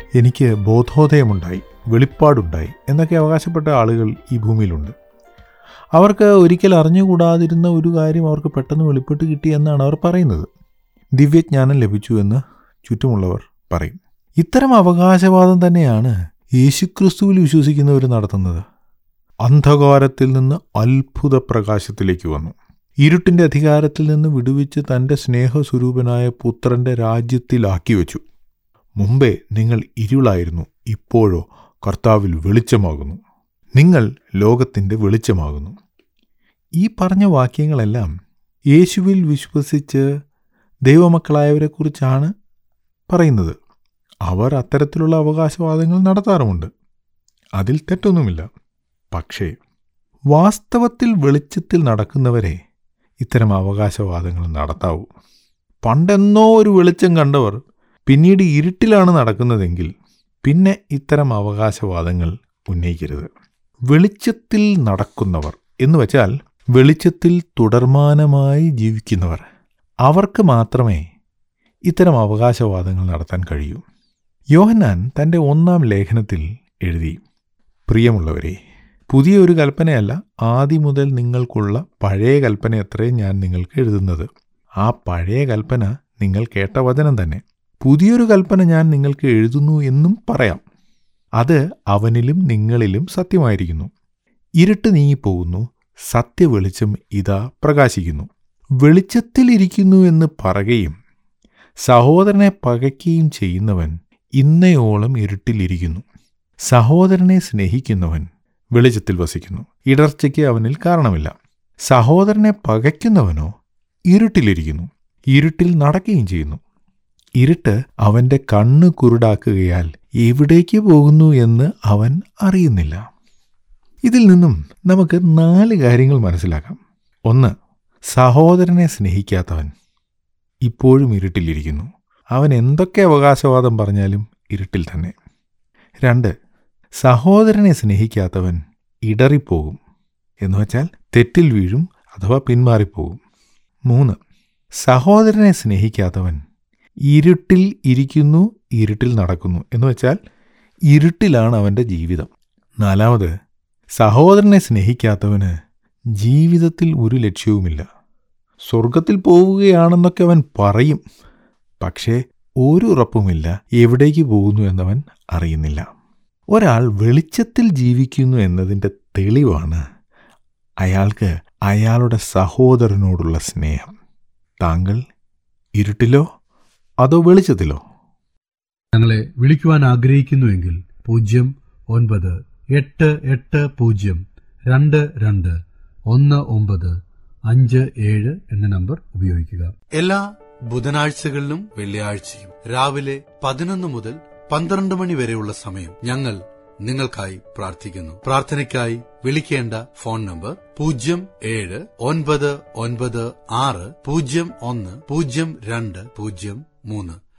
എനിക്ക് ബോധോദയമുണ്ടായി വെളിപ്പാടുണ്ടായി എന്നൊക്കെ അവകാശപ്പെട്ട ആളുകൾ ഈ ഭൂമിയിലുണ്ട് അവർക്ക് ഒരിക്കൽ അറിഞ്ഞുകൂടാതിരുന്ന ഒരു കാര്യം അവർക്ക് പെട്ടെന്ന് വെളിപ്പെട്ട് കിട്ടി എന്നാണ് അവർ പറയുന്നത് ദിവ്യജ്ഞാനം ലഭിച്ചു എന്ന് ചുറ്റുമുള്ളവർ പറയും ഇത്തരം അവകാശവാദം തന്നെയാണ് യേശുക്രിസ്തുവിൽ വിശ്വസിക്കുന്നവർ നടത്തുന്നത് അന്ധകാരത്തിൽ നിന്ന് അത്ഭുത പ്രകാശത്തിലേക്ക് വന്നു ഇരുട്ടിന്റെ അധികാരത്തിൽ നിന്ന് വിടുവിച്ച് തന്റെ സ്നേഹസ്വരൂപനായ പുത്രന്റെ രാജ്യത്തിലാക്കി വെച്ചു മുമ്പേ നിങ്ങൾ ഇരുളായിരുന്നു ഇപ്പോഴോ കർത്താവിൽ വെളിച്ചമാകുന്നു നിങ്ങൾ ലോകത്തിന്റെ വെളിച്ചമാകുന്നു ഈ പറഞ്ഞ വാക്യങ്ങളെല്ലാം യേശുവിൽ വിശ്വസിച്ച് ദൈവമക്കളായവരെക്കുറിച്ചാണ് പറയുന്നത് അവർ അത്തരത്തിലുള്ള അവകാശവാദങ്ങൾ നടത്താറുമുണ്ട് അതിൽ തെറ്റൊന്നുമില്ല പക്ഷേ വാസ്തവത്തിൽ വെളിച്ചത്തിൽ നടക്കുന്നവരെ ഇത്തരം അവകാശവാദങ്ങൾ നടത്താവൂ പണ്ടെന്നോ ഒരു വെളിച്ചം കണ്ടവർ പിന്നീട് ഇരുട്ടിലാണ് നടക്കുന്നതെങ്കിൽ പിന്നെ ഇത്തരം അവകാശവാദങ്ങൾ ഉന്നയിക്കരുത് വെളിച്ചത്തിൽ നടക്കുന്നവർ എന്ന് വച്ചാൽ വെളിച്ചത്തിൽ തുടർമാനമായി ജീവിക്കുന്നവർ അവർക്ക് മാത്രമേ ഇത്തരം അവകാശവാദങ്ങൾ നടത്താൻ കഴിയൂ യോഹന്നാൻ തൻ്റെ ഒന്നാം ലേഖനത്തിൽ എഴുതി പ്രിയമുള്ളവരെ പുതിയ ഒരു കൽപ്പനയല്ല ആദ്യം മുതൽ നിങ്ങൾക്കുള്ള പഴയ കൽപ്പനയത്രേ ഞാൻ നിങ്ങൾക്ക് എഴുതുന്നത് ആ പഴയ കൽപ്പന നിങ്ങൾ കേട്ട വചനം തന്നെ പുതിയൊരു കൽപ്പന ഞാൻ നിങ്ങൾക്ക് എഴുതുന്നു എന്നും പറയാം അത് അവനിലും നിങ്ങളിലും സത്യമായിരിക്കുന്നു ഇരുട്ട് നീങ്ങിപ്പോകുന്നു സത്യവെളിച്ചം ഇതാ പ്രകാശിക്കുന്നു വെളിച്ചത്തിലിരിക്കുന്നു എന്ന് പറയുകയും സഹോദരനെ പകയ്ക്കുകയും ചെയ്യുന്നവൻ ഇന്നയോളം ഇരുട്ടിലിരിക്കുന്നു സഹോദരനെ സ്നേഹിക്കുന്നവൻ വെളിച്ചത്തിൽ വസിക്കുന്നു ഇടർച്ചയ്ക്ക് അവനിൽ കാരണമില്ല സഹോദരനെ പകയ്ക്കുന്നവനോ ഇരുട്ടിലിരിക്കുന്നു ഇരുട്ടിൽ നടക്കുകയും ചെയ്യുന്നു ഇരുട്ട് അവന്റെ കണ്ണ് കുരുടാക്കുകയാൽ എവിടേക്ക് പോകുന്നു എന്ന് അവൻ അറിയുന്നില്ല ഇതിൽ നിന്നും നമുക്ക് നാല് കാര്യങ്ങൾ മനസ്സിലാക്കാം ഒന്ന് സഹോദരനെ സ്നേഹിക്കാത്തവൻ ഇപ്പോഴും ഇരുട്ടിലിരിക്കുന്നു അവൻ എന്തൊക്കെ അവകാശവാദം പറഞ്ഞാലും ഇരുട്ടിൽ തന്നെ രണ്ട് സഹോദരനെ സ്നേഹിക്കാത്തവൻ ഇടറിപ്പോകും എന്നുവച്ചാൽ തെറ്റിൽ വീഴും അഥവാ പിന്മാറിപ്പോകും മൂന്ന് സഹോദരനെ സ്നേഹിക്കാത്തവൻ ഇരുട്ടിൽ ഇരിക്കുന്നു ഇരുട്ടിൽ നടക്കുന്നു എന്നുവച്ചാൽ ഇരുട്ടിലാണ് അവൻ്റെ ജീവിതം നാലാമത് സഹോദരനെ സ്നേഹിക്കാത്തവന് ജീവിതത്തിൽ ഒരു ലക്ഷ്യവുമില്ല സ്വർഗത്തിൽ പോവുകയാണെന്നൊക്കെ അവൻ പറയും പക്ഷേ ഒരു ഉറപ്പുമില്ല എവിടേക്ക് പോകുന്നു എന്നവൻ അറിയുന്നില്ല ഒരാൾ വെളിച്ചത്തിൽ ജീവിക്കുന്നു എന്നതിൻ്റെ തെളിവാണ് അയാൾക്ക് അയാളുടെ സഹോദരനോടുള്ള സ്നേഹം താങ്കൾ ഇരുട്ടിലോ അതോ വെളിച്ചത്തിലോ ഞങ്ങളെ വിളിക്കുവാൻ ആഗ്രഹിക്കുന്നുവെങ്കിൽ പൂജ്യം ഒൻപത് എട്ട് എട്ട് പൂജ്യം രണ്ട് രണ്ട് ഒന്ന് ഒമ്പത് അഞ്ച് ഏഴ് എന്ന നമ്പർ ഉപയോഗിക്കുക എല്ലാ ബുധനാഴ്ചകളിലും വെള്ളിയാഴ്ചയും രാവിലെ പതിനൊന്ന് മുതൽ പന്ത്രണ്ട് മണി വരെയുള്ള സമയം ഞങ്ങൾ നിങ്ങൾക്കായി പ്രാർത്ഥിക്കുന്നു പ്രാർത്ഥനയ്ക്കായി വിളിക്കേണ്ട ഫോൺ നമ്പർ പൂജ്യം ഏഴ് ഒൻപത് ഒൻപത് ആറ് പൂജ്യം ഒന്ന് പൂജ്യം രണ്ട് പൂജ്യം മൂന്ന്